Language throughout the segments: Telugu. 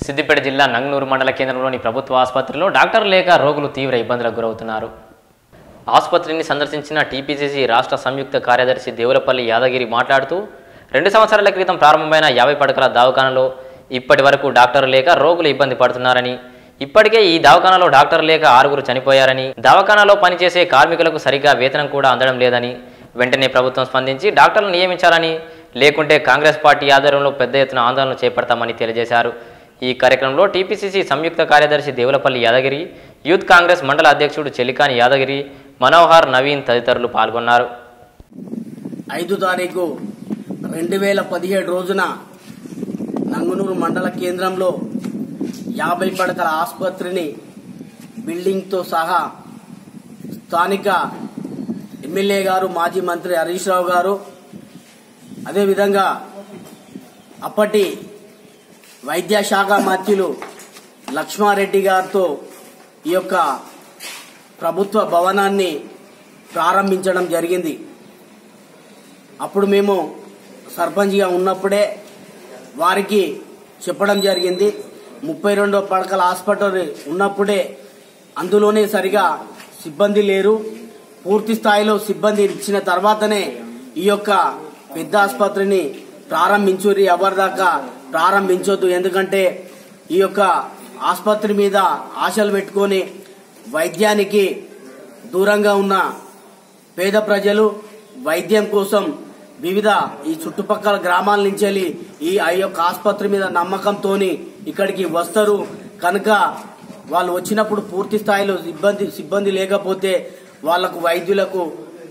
సిద్దిపేట జిల్లా నంగనూరు మండల కేంద్రంలోని ప్రభుత్వ ఆసుపత్రిలో డాక్టర్ లేక రోగులు తీవ్ర ఇబ్బందులకు గురవుతున్నారు ఆసుపత్రిని సందర్శించిన టీపీసీసీ రాష్ట్ర సంయుక్త కార్యదర్శి దేవులపల్లి యాదగిరి మాట్లాడుతూ రెండు సంవత్సరాల క్రితం ప్రారంభమైన యాభై పడకల దవాఖానలో ఇప్పటి వరకు డాక్టర్ లేక రోగులు ఇబ్బంది పడుతున్నారని ఇప్పటికే ఈ దవాఖానలో డాక్టర్ లేక ఆరుగురు చనిపోయారని దవాఖానలో పనిచేసే కార్మికులకు సరిగ్గా వేతనం కూడా అందడం లేదని వెంటనే ప్రభుత్వం స్పందించి డాక్టర్లు నియమించాలని లేకుంటే కాంగ్రెస్ పార్టీ ఆధ్వర్యంలో పెద్ద ఎత్తున ఆందోళన చేపడతామని తెలియజేశారు ఈ కార్యక్రమంలో టీపీసీసీ సంయుక్త కార్యదర్శి దేవులపల్లి యాదగిరి యూత్ కాంగ్రెస్ మండల అధ్యక్షుడు చెలికాని యాదగిరి మనోహర్ నవీన్ తదితరులు పాల్గొన్నారు ఐదు తారీఖు రెండు వేల పదిహేడు రోజున నంగునూరు మండల కేంద్రంలో యాభై పడకల ఆసుపత్రిని బిల్డింగ్తో సహా స్థానిక ఎమ్మెల్యే గారు మాజీ మంత్రి హరీష్ రావు గారు అదేవిధంగా అప్పటి వైద్య శాఖ మంత్రులు లక్ష్మారెడ్డి గారితో ఈ యొక్క ప్రభుత్వ భవనాన్ని ప్రారంభించడం జరిగింది అప్పుడు మేము సర్పంచ్గా ఉన్నప్పుడే వారికి చెప్పడం జరిగింది ముప్పై రెండో పడకల హాస్పిటల్ ఉన్నప్పుడే అందులోనే సరిగా సిబ్బంది లేరు పూర్తి స్థాయిలో సిబ్బంది ఇచ్చిన తర్వాతనే ఈ యొక్క పెద్ద ఆసుపత్రిని ప్రారంభించురి ఎవరిదాకా ప్రారంభించొద్దు ఎందుకంటే ఈ యొక్క ఆసుపత్రి మీద ఆశలు పెట్టుకొని వైద్యానికి దూరంగా ఉన్న పేద ప్రజలు వైద్యం కోసం వివిధ ఈ చుట్టుపక్కల గ్రామాల నుంచి వెళ్ళి ఈ ఆ యొక్క ఆసుపత్రి మీద నమ్మకంతో ఇక్కడికి వస్తారు కనుక వాళ్ళు వచ్చినప్పుడు పూర్తి స్థాయిలో సిబ్బంది సిబ్బంది లేకపోతే వాళ్లకు వైద్యులకు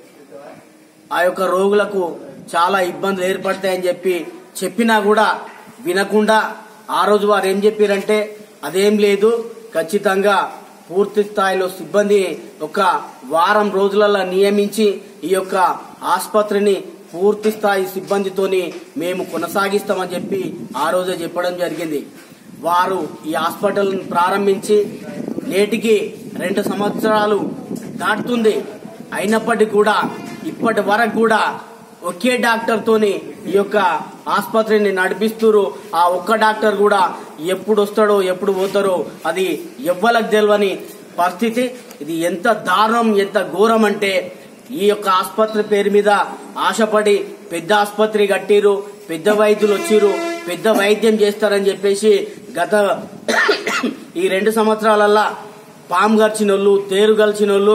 ఆ యొక్క రోగులకు చాలా ఇబ్బందులు ఏర్పడతాయని చెప్పి చెప్పినా కూడా వినకుండా ఆ రోజు వారు ఏం చెప్పారంటే అదేం లేదు ఖచ్చితంగా పూర్తి స్థాయిలో సిబ్బంది ఒక వారం రోజులలో నియమించి ఈ యొక్క ఆసుపత్రిని పూర్తి స్థాయి సిబ్బందితోని మేము కొనసాగిస్తామని చెప్పి ఆ రోజే చెప్పడం జరిగింది వారు ఈ హాస్పిటల్ ప్రారంభించి నేటికి రెండు సంవత్సరాలు దాటుతుంది అయినప్పటికీ కూడా ఇప్పటి వరకు కూడా ఒకే డాక్టర్ తోని ఈ యొక్క ఆసుపత్రిని నడిపిస్తున్నారు ఆ ఒక్క డాక్టర్ కూడా ఎప్పుడు వస్తాడో ఎప్పుడు పోతారో అది ఎవ్వలకు తెలియని పరిస్థితి ఇది ఎంత దారుణం ఎంత ఘోరం అంటే ఈ యొక్క ఆసుపత్రి పేరు మీద ఆశపడి పెద్ద ఆసుపత్రి కట్టిరు పెద్ద వైద్యులు వచ్చిరు పెద్ద వైద్యం చేస్తారని చెప్పేసి గత ఈ రెండు సంవత్సరాలల్లా పాము గడిచిన వాళ్ళు తేరు గలిచిన వాళ్ళు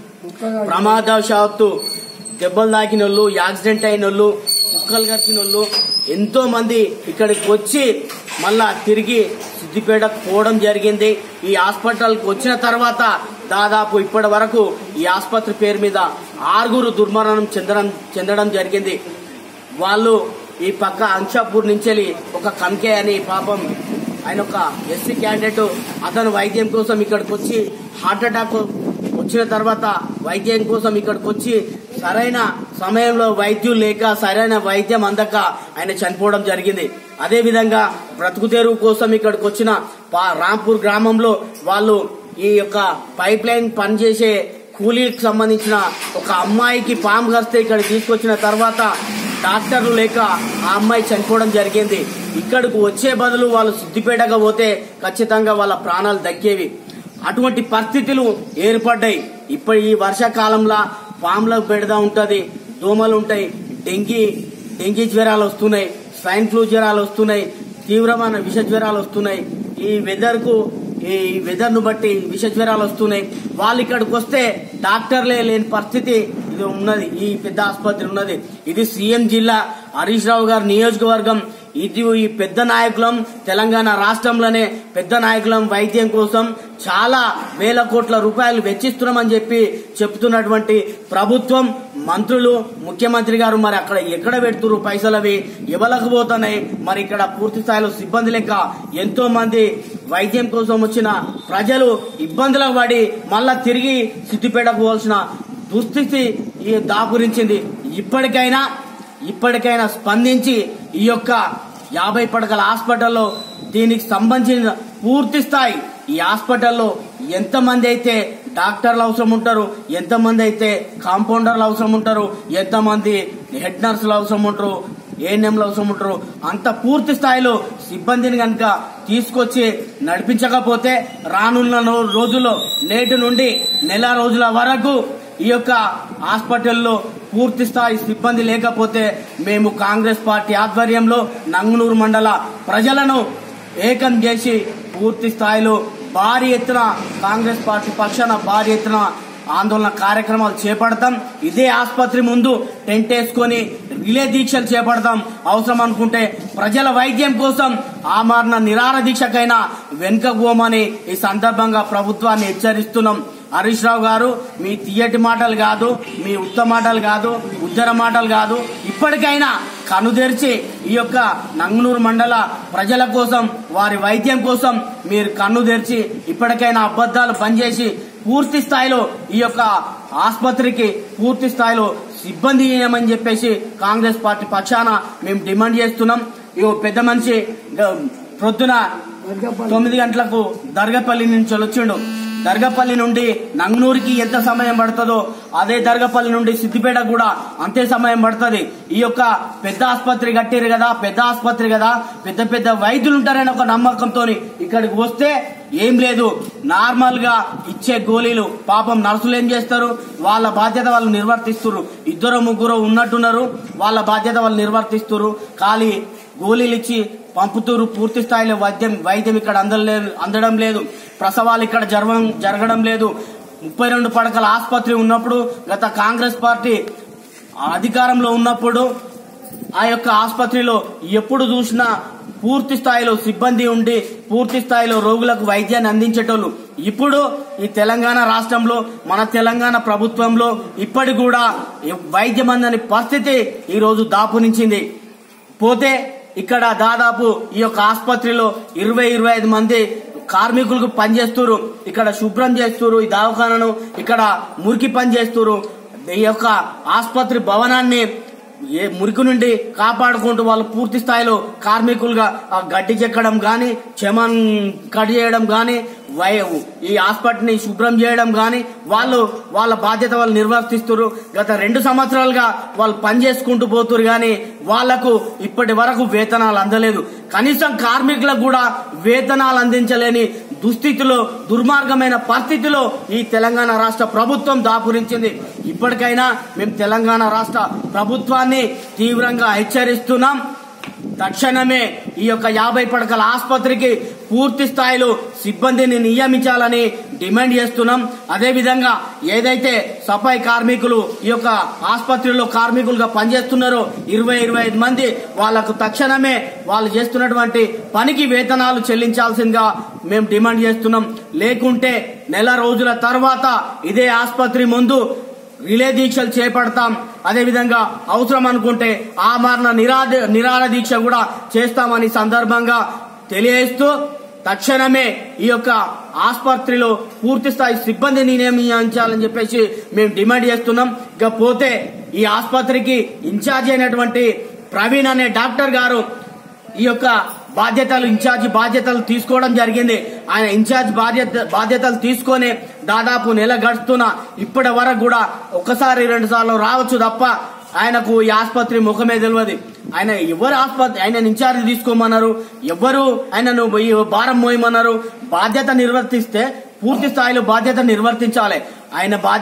ప్రమాదవశాత్తు దెబ్బలు తాకిన వాళ్ళు యాక్సిడెంట్ అయిన వాళ్ళు కుక్కలు గడిచిన వాళ్ళు ఎంతో మంది ఇక్కడికి వచ్చి మళ్ళా తిరిగి సిద్దిపేట పోవడం జరిగింది ఈ హాస్పిటల్కి వచ్చిన తర్వాత దాదాపు ఇప్పటి వరకు ఈ ఆసుపత్రి పేరు మీద ఆరుగురు దుర్మరణం చెందడం చెందడం జరిగింది వాళ్ళు ఈ పక్క అంశాపూర్ నుంచి ఒక కంకే అని పాపం ఆయన ఒక ఎస్సీ క్యాండిడేట్ అతను వైద్యం కోసం ఇక్కడికి వచ్చి హార్ట్ అటాక్ వచ్చిన తర్వాత వైద్యం కోసం ఇక్కడికి వచ్చి సరైన సమయంలో వైద్యులు లేక సరైన వైద్యం అందక ఆయన చనిపోవడం జరిగింది అదే విధంగా బ్రతుకు తెరువు కోసం ఇక్కడికి వచ్చిన పా- రాంపూర్ గ్రామంలో వాళ్ళు ఈ యొక్క పైప్ లైన్ పనిచేసే కూలీకి సంబంధించిన ఒక అమ్మాయికి పాము కరిస్తే ఇక్కడ తీసుకొచ్చిన తర్వాత డాక్టర్లు లేక ఆ అమ్మాయి చనిపోవడం జరిగింది ఇక్కడికి వచ్చే బదులు వాళ్ళు సిద్దిపేటగా పోతే ఖచ్చితంగా వాళ్ళ ప్రాణాలు దక్కేవి అటువంటి పరిస్థితులు ఏర్పడ్డాయి ఇప్పుడు ఈ వర్షాకాలంలో పాములకు బెడద ఉంటది దోమలు ఉంటాయి డెంగీ డెంగీ జ్వరాలు వస్తున్నాయి స్వైన్ ఫ్లూ జ్వరాలు వస్తున్నాయి తీవ్రమైన విష జ్వరాలు వస్తున్నాయి ఈ వెదర్ కు ఈ వెదర్ ను బట్టి విష జ్వరాలు వస్తున్నాయి వాళ్ళు ఇక్కడికి వస్తే డాక్టర్లే లేని పరిస్థితి ఇది ఉన్నది ఈ పెద్ద ఆసుపత్రి ఉన్నది ఇది సీఎం జిల్లా హరీష్ రావు గారి నియోజకవర్గం ఇది ఈ పెద్ద నాయకులం తెలంగాణ రాష్ట్రంలోనే పెద్ద నాయకులం వైద్యం కోసం చాలా వేల కోట్ల రూపాయలు వెచ్చిస్తున్నామని చెప్పి చెప్తున్నటువంటి ప్రభుత్వం మంత్రులు ముఖ్యమంత్రి గారు మరి అక్కడ ఎక్కడ పెడుతున్నారు పైసలు అవి ఎవరికి పోతున్నాయి మరి ఇక్కడ పూర్తి స్థాయిలో సిబ్బంది లెక్క ఎంతో మంది వైద్యం కోసం వచ్చిన ప్రజలు ఇబ్బందులకు పడి మళ్ళా తిరిగి సిద్దిపేటకు పోవాల్సిన దుస్థితి ఈ దాపురించింది ఇప్పటికైనా ఇప్పటికైనా స్పందించి ఈ యొక్క యాభై పడకల హాస్పిటల్లో దీనికి సంబంధించిన పూర్తి స్థాయి ఈ హాస్పిటల్లో ఎంతమంది అయితే డాక్టర్లు అవసరం ఉంటారు ఎంతమంది అయితే కాంపౌండర్లు అవసరం ఉంటారు ఎంతమంది హెడ్ నర్సులు అవసరం ఉంటారు ఏఎన్ఎంలు అవసరం ఉంటారు అంత పూర్తి స్థాయిలో సిబ్బందిని కనుక తీసుకొచ్చి నడిపించకపోతే రానున్న నో- రోజుల్లో నేటి నుండి నెల రోజుల వరకు ఈ యొక్క హాస్పిటల్లో పూర్తి స్థాయి సిబ్బంది లేకపోతే మేము కాంగ్రెస్ పార్టీ ఆధ్వర్యంలో నంగునూరు మండల ప్రజలను ఏకం చేసి పూర్తి స్థాయిలో భారీ ఎత్తున కాంగ్రెస్ పార్టీ పక్షాన భారీ ఎత్తున ఆందోళన కార్యక్రమాలు చేపడతాం ఇదే ఆసుపత్రి ముందు టెంట్ వేసుకొని రిలే దీక్షలు చేపడతాం అవసరం అనుకుంటే ప్రజల వైద్యం కోసం ఆమరణ నిరార దీక్షకైనా వెనుకగోమని ఈ సందర్భంగా ప్రభుత్వాన్ని హెచ్చరిస్తున్నాం హరీష్ రావు గారు మీ తీయటి మాటలు కాదు మీ ఉత్త మాటలు కాదు ఉద్దర మాటలు కాదు ఇప్పటికైనా కను తెరిచి ఈ యొక్క నంగునూరు మండల ప్రజల కోసం వారి వైద్యం కోసం మీరు కన్ను తెరిచి ఇప్పటికైనా అబద్దాలు పనిచేసి పూర్తి స్థాయిలో ఈ యొక్క ఆసుపత్రికి పూర్తి స్థాయిలో సిబ్బంది ఇవ్వమని చెప్పేసి కాంగ్రెస్ పార్టీ పక్షాన మేము డిమాండ్ చేస్తున్నాం ఇగో పెద్ద మనిషి గ- ప్రొద్దున తొమ్మిది గంటలకు దర్గపల్లి నుంచి వచ్చిండు దర్గపల్లి నుండి నంగనూరుకి ఎంత సమయం పడుతుందో అదే దర్గపల్లి నుండి సిద్దిపేట కూడా అంతే సమయం పడుతుంది ఈ యొక్క పెద్ద ఆసుపత్రి కట్టారు కదా పెద్ద ఆసుపత్రి కదా పెద్ద పెద్ద వైద్యులు ఉంటారని ఒక నమ్మకంతో ఇక్కడికి వస్తే ఏం లేదు నార్మల్ గా ఇచ్చే గోళీలు పాపం నర్సులు ఏం చేస్తారు వాళ్ళ బాధ్యత వాళ్ళు నిర్వర్తిస్తున్నారు ఇద్దరు ముగ్గురు ఉన్నట్టున్నారు వాళ్ళ బాధ్యత వాళ్ళు నిర్వర్తిస్తున్నారు ఖాళీ గోళీలు ఇచ్చి పంపుతూరు పూర్తి స్థాయిలో వైద్యం వైద్యం ఇక్కడ అందలేదు అందడం లేదు ప్రసవాలు ఇక్కడ జరగడం జరగడం లేదు ముప్పై రెండు పడకల ఆసుపత్రి ఉన్నప్పుడు గత కాంగ్రెస్ పార్టీ అధికారంలో ఉన్నప్పుడు ఆ యొక్క ఆసుపత్రిలో ఎప్పుడు చూసినా పూర్తి స్థాయిలో సిబ్బంది ఉండి పూర్తి స్థాయిలో రోగులకు వైద్యాన్ని అందించేటోళ్ళు ఇప్పుడు ఈ తెలంగాణ రాష్ట్రంలో మన తెలంగాణ ప్రభుత్వంలో ఇప్పటి కూడా ఈ వైద్యం అందని పరిస్థితి ఈ రోజు దాపునించింది పోతే ఇక్కడ దాదాపు ఈ యొక్క ఆసుపత్రిలో ఇరవై ఇరవై ఐదు మంది కార్మికులకు పనిచేస్తున్నారు ఇక్కడ శుభ్రం చేస్తున్నారు ఈ దవాఖానను ఇక్కడ మురికి పని చేస్తున్నారు ఈ యొక్క ఆసుపత్రి భవనాన్ని ఏ మురికి నుండి కాపాడుకుంటూ వాళ్ళు పూర్తి స్థాయిలో కార్మికులుగా ఆ గడ్డి చెక్కడం గాని చెమన్ కట్ చేయడం గాని వై ఈ హాస్పిటల్ని శుభ్రం చేయడం గాని వాళ్ళు వాళ్ళ బాధ్యత వాళ్ళు నిర్వర్తిస్తున్నారు గత రెండు సంవత్సరాలుగా వాళ్ళు పని చేసుకుంటూ పోతున్నారు గాని వాళ్లకు ఇప్పటి వరకు వేతనాలు అందలేదు కనీసం కార్మికులకు కూడా వేతనాలు అందించలేని దుస్థితిలో దుర్మార్గమైన పరిస్థితిలో ఈ తెలంగాణ రాష్ట్ర ప్రభుత్వం దాపురించింది ఇప్పటికైనా మేము తెలంగాణ రాష్ట్ర ప్రభుత్వాన్ని తీవ్రంగా హెచ్చరిస్తున్నాం తక్షణమే ఈ యొక్క యాభై పడకల ఆసుపత్రికి పూర్తి స్థాయిలో సిబ్బందిని నియమించాలని డిమాండ్ చేస్తున్నాం అదేవిధంగా ఏదైతే సఫాయి కార్మికులు ఈ యొక్క ఆసుపత్రిలో కార్మికులుగా పనిచేస్తున్నారో ఇరవై ఇరవై ఐదు మంది వాళ్లకు తక్షణమే వాళ్ళు చేస్తున్నటువంటి పనికి వేతనాలు చెల్లించాల్సిందిగా మేము డిమాండ్ చేస్తున్నాం లేకుంటే నెల రోజుల తర్వాత ఇదే ఆసుపత్రి ముందు రిలే దీక్షలు చేపడతాం అదేవిధంగా అవసరం అనుకుంటే ఆమరణ నిరాద నిరాడ దీక్ష కూడా చేస్తామని సందర్భంగా తెలియజేస్తూ తక్షణమే ఈ యొక్క ఆసుపత్రిలో పూర్తి స్థాయి సిబ్బందిని నియమించాలని చెప్పేసి మేము డిమాండ్ చేస్తున్నాం ఇక పోతే ఈ ఆసుపత్రికి ఇన్ఛార్జ్ అయినటువంటి ప్రవీణ్ అనే డాక్టర్ గారు ఈ యొక్క బాధ్యతలు ఇన్ఛార్జ్ బాధ్యతలు తీసుకోవడం జరిగింది ఆయన ఇన్ఛార్జ్ బాధ్యత బాధ్యతలు తీసుకొని దాదాపు నెల గడుస్తున్న ఇప్పటి వరకు కూడా ఒకసారి రెండు సార్లు రావచ్చు తప్ప ఆయనకు ఈ ఆసుపత్రి ముఖమే తెలియదు ఆయన ఎవరు ఆసుపత్రి ఆయన ఇన్ఛార్జ్ తీసుకోమన్నారు ఎవరు ఆయనను ఈ భారం మోయమన్నారు బాధ్యత నిర్వర్తిస్తే పూర్తి స్థాయిలో బాధ్యత నిర్వర్తించాలి ఆయన బాధ్యత